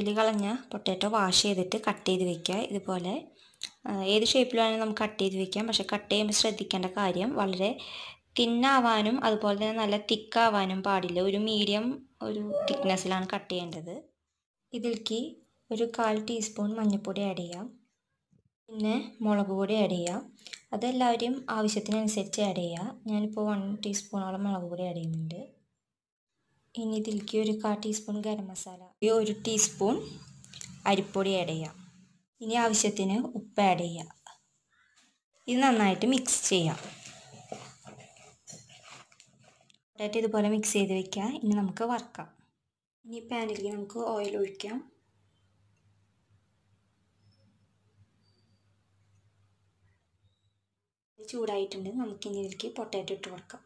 തൊലി കളഞ്ഞ potato wash ചെയ്തിട്ട് കട്ട് ചെയ്ത് വെക്കുക ഇതുപോലെ ആ, ഏത് ഷേപ്പിൽ വേണമെങ്കിലും നമുക്ക് കട്ട് ചെയ്ത് വെക്കാം പക്ഷെ കട്ട് ചെയ്യുമ്പോൾ ശ്രദ്ധിക്കേണ്ട കാര്യം വളരെ തിന്നാവാനും അതുപോലെ തന്നെ നല്ല തിക്കാവാനും പാടില്ല ഒരു മീഡിയം ഒരു തിക്നെസ്സിലാണ് കട്ട് ചെയ്യേണ്ടത് ഇതിലേക്ക് ഒരു കാൽ ടീസ്പൂൺ മഞ്ഞൾപ്പൊടി ആഡ് ചെയ്യാം പിന്നെ മുളക് പൊടി ആഡ് ചെയ്യാം അതെല്ലാവരും ആവശ്യത്തിനനുസരിച്ച് ആഡ് ചെയ്യുക ഞാനിപ്പോൾ വൺ ടീസ്പൂണോളം മുളക് പൊടി ആഡ് ചെയ്യുന്നുണ്ട് ഇനി ഇതിലേക്ക് ഒരു കാ ടീസ്പൂൺ ഗരം മസാല ഈ ഒരു ടീസ്പൂൺ അരിപ്പൊടി ആഡ് ചെയ്യാം ഇനി ആവശ്യത്തിന് ഉപ്പ് ആഡ് ചെയ്യാം ഇത് നന്നായിട്ട് മിക്സ് ചെയ്യാം പൊട്ടാറ്റോ ഇതുപോലെ മിക്സ് ചെയ്ത് വെക്കുക ഇനി നമുക്ക് വറുക്കാം ഇനി പാനിലേക്ക് നമുക്ക് ഓയിൽ ഒഴിക്കാം ഇത് ചൂടായിട്ടുണ്ട് നമുക്കിനി ഇതിലേക്ക് പൊട്ടാറ്റോ ഇട്ട് കൊടുക്കാം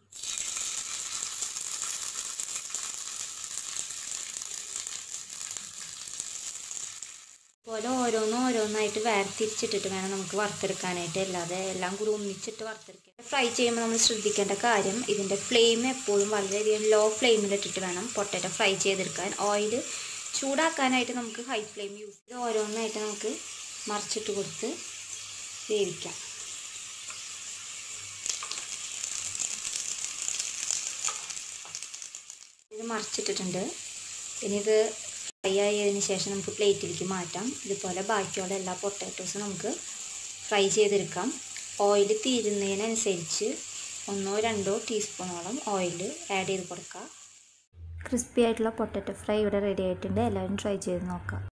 പോലെ ഓരോന്നും ഓരോന്നായിട്ട് വേർതിരിച്ചിട്ടിട്ട് വേണം നമുക്ക് വറുത്തെടുക്കാനായിട്ട് അല്ലാതെ എല്ലാം കൂടി ഒന്നിച്ചിട്ട് വറുത്തെടുക്കുക ഫ്രൈ ചെയ്യുമ്പോൾ നമ്മൾ ശ്രദ്ധിക്കേണ്ട കാര്യം ഇതിൻ്റെ ഫ്ലെയിം എപ്പോഴും വളരെയധികം ലോ ഫ്ലെയിമിലിട്ടിട്ട് വേണം പൊട്ടാറ്റോ ഫ്രൈ ചെയ്തെടുക്കാൻ ഓയിൽ ചൂടാക്കാനായിട്ട് നമുക്ക് ഹൈ ഫ്ലെയിം യൂസ് ചെയ്ത് ഓരോന്നായിട്ട് നമുക്ക് മറിച്ചിട്ട് കൊടുത്ത് വേവിക്കാം ഇത് മറിച്ചിട്ടിട്ടുണ്ട് ഇനി ഇത് ഫ്രൈ ആയതിന് ശേഷം നമുക്ക് പ്ലേറ്റിലേക്ക് മാറ്റാം ഇതുപോലെ ബാക്കിയുള്ള എല്ലാ പൊട്ടാറ്റോസും നമുക്ക് ഫ്രൈ ചെയ്തെടുക്കാം ഓയിൽ തീരുന്നതിനനുസരിച്ച് ഒന്നോ രണ്ടോ ടീസ്പൂണോളം ഓയിൽ ആഡ് ചെയ്ത് കൊടുക്കുക ക്രിസ്പി ആയിട്ടുള്ള പൊട്ടാറ്റോ ഫ്രൈ ഇവിടെ റെഡി ആയിട്ടുണ്ട് എല്ലാവരും ട്രൈ ചെയ്ത് നോക്കാം